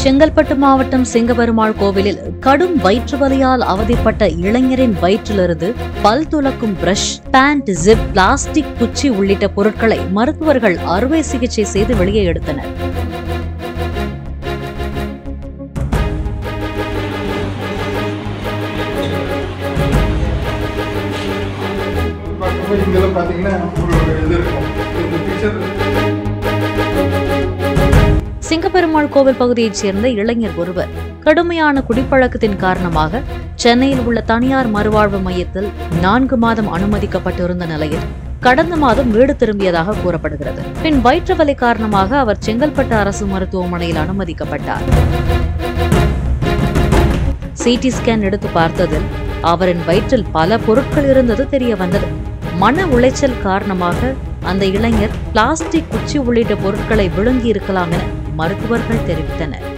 செங்கல்பட்டு மாவட்டம் சிங்கபெருமாள் கோவிலில் கடும் வயிற்று வலியால் அவதிப்பட்ட இளைஞரின் வயிற்றிலிருந்து பல் துலக்கும் பிரஷ் பேண்ட் ஜிப் பிளாஸ்டிக் குச்சி உள்ளிட்ட பொருட்களை மருத்துவர்கள் அறுவை சிகிச்சை செய்து வெளியே எடுத்தனர் பார்க்கும்போது இங்கெல்லாம் பார்த்தீங்கன்னா ஒரு இது இருக்கும் இந்த பிக்சர் சிங்கப்பெருமாள் கோவில் பகுதியைச் சேர்ந்த இளைஞர் ஒருவர் கடுமையான குடிப்பழக்கத்தின் காரணமாக சென்னையில் உள்ள தனியார் மறுவாழ்வு மையத்தில் நான்கு மாதம் அனுமதிக்கப்பட்டிருந்த நிலையில் கடந்த மாதம் வீடு திரும்பியதாக கூறப்படுகிறது பின் வயிற்று வலி காரணமாக அவர் செங்கல்பட்டு அரசு மருத்துவமனையில் அனுமதிக்கப்பட்டார் சிடி ஸ்கேன் எடுத்து பார்த்ததில் அவரின் வயிற்றில் பல பொருட்கள் இருந்தது தெரிய வந்தது மன உளைச்சல் காரணமாக அந்த இளைஞர் பிளாஸ்டிக் குச்சி உள்ளிட்ட பொருட்களை விழுங்கி இருக்கலாம் என மருத்துவர்கள் தெரிவித்தனர்